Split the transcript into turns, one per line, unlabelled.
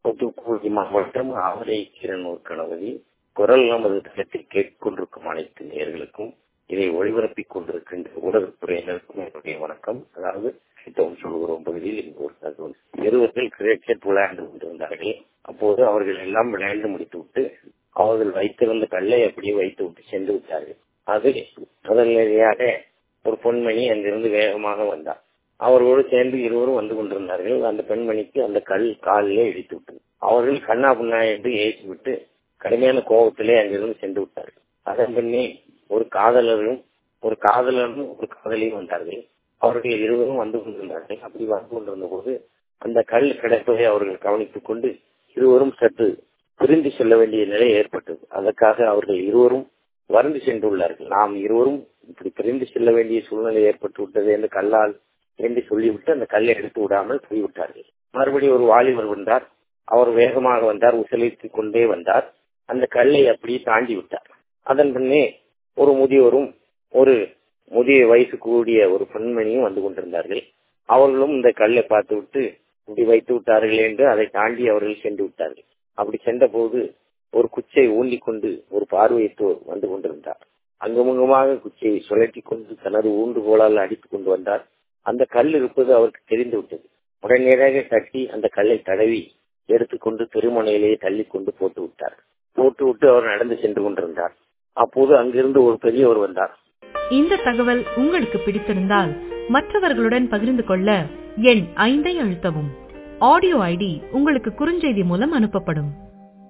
தூத்துக்குடி மாவட்டம் ஆவரை கிரணூர் கணபதி குரல் நமது தளத்தை கேட்கொண்டிருக்கும் அனைத்து நேர்களுக்கும் இதை ஒளிபரப்பிக் கொண்டிருக்கின்ற ஊடகத்துறையினருக்கும் என்னுடைய வணக்கம் அதாவது கிறிஸ்தவம் சொல்கிறோம் பகுதியில் இங்கு ஒரு தகவல் இருவர்கள் கிரிக்கெட் விளையாண்டு கொண்டிருந்தார்கள் அப்போது அவர்கள் எல்லாம் விளையாண்டு முடித்துவிட்டு அவர்கள் வைத்திருந்த கல்லை அப்படியே வைத்து விட்டு சென்று விட்டார்கள் அது முதல்நிலையாக ஒரு பொன்மணி அங்கிருந்து வேகமாக வந்தார் அவர்களோடு சேர்ந்து இருவரும் வந்து கொண்டிருந்தார்கள் அந்த பெண்மணிக்கு அந்த கல் காலிலே இடித்து விட்டது அவர்கள் கண்ணா புண்ணா என்று ஏசி விட்டு கடுமையான கோபத்திலே அங்கிருந்து சென்று விட்டார்கள் அதன் பின்னே ஒரு காதலரும் ஒரு காதலரும் ஒரு காதலியும் வந்தார்கள் அவர்கள் இருவரும் வந்து கொண்டிருந்தார்கள் அப்படி வந்து கொண்டிருந்த போது அந்த கல் கிடைப்பதை அவர்கள் கவனித்துக் கொண்டு இருவரும் சற்று பிரிந்து செல்ல வேண்டிய நிலை ஏற்பட்டது அதற்காக அவர்கள் இருவரும் வறண்டு சென்றுள்ளார்கள் நாம் இருவரும் இப்படி பிரிந்து செல்ல வேண்டிய சூழ்நிலை ஏற்பட்டு விட்டது என்று கல்லால் என்று சொல்லிவிட்டு அந்த கல்லை எடுத்து விடாமல் போய்விட்டார்கள் மறுபடியும் ஒரு வாலிபர் வந்தார் அவர் வேகமாக வந்தார் உசலித்துக் கொண்டே வந்தார் அந்த கல்லை அப்படியே தாண்டி விட்டார் அதன் பின்னே ஒரு முதியோரும் ஒரு முதிய வயசு கூடிய ஒரு பெண்மணியும் வந்து கொண்டிருந்தார்கள் அவர்களும் இந்த கல்லை பார்த்து விட்டு இப்படி வைத்து விட்டார்கள் என்று அதை தாண்டி அவர்கள் சென்று விட்டார்கள் அப்படி சென்ற போது ஒரு குச்சை ஊண்டி கொண்டு ஒரு பார்வையற்றோர் வந்து கொண்டிருந்தார் அங்குமுகமாக குச்சையை சுழற்றி கொண்டு தனது ஊண்டுகோளால் அடித்துக் கொண்டு வந்தார் அந்த கல் இருப்பது அவருக்கு தெரிந்து விட்டது உடனடியாக தட்டி அந்த கல்லை தடவி எடுத்துக்கொண்டு திருமணையிலேயே தள்ளி கொண்டு போட்டு விட்டார் போட்டு விட்டு அவர் நடந்து சென்று கொண்டிருந்தார் அப்போது அங்கிருந்து ஒரு பெரியவர் வந்தார்
இந்த தகவல் உங்களுக்கு பிடித்திருந்தால் மற்றவர்களுடன் பகிர்ந்து கொள்ள எண் ஐந்தை அழுத்தவும் ஆடியோ ஐடி உங்களுக்கு குறுஞ்செய்தி மூலம் அனுப்பப்படும்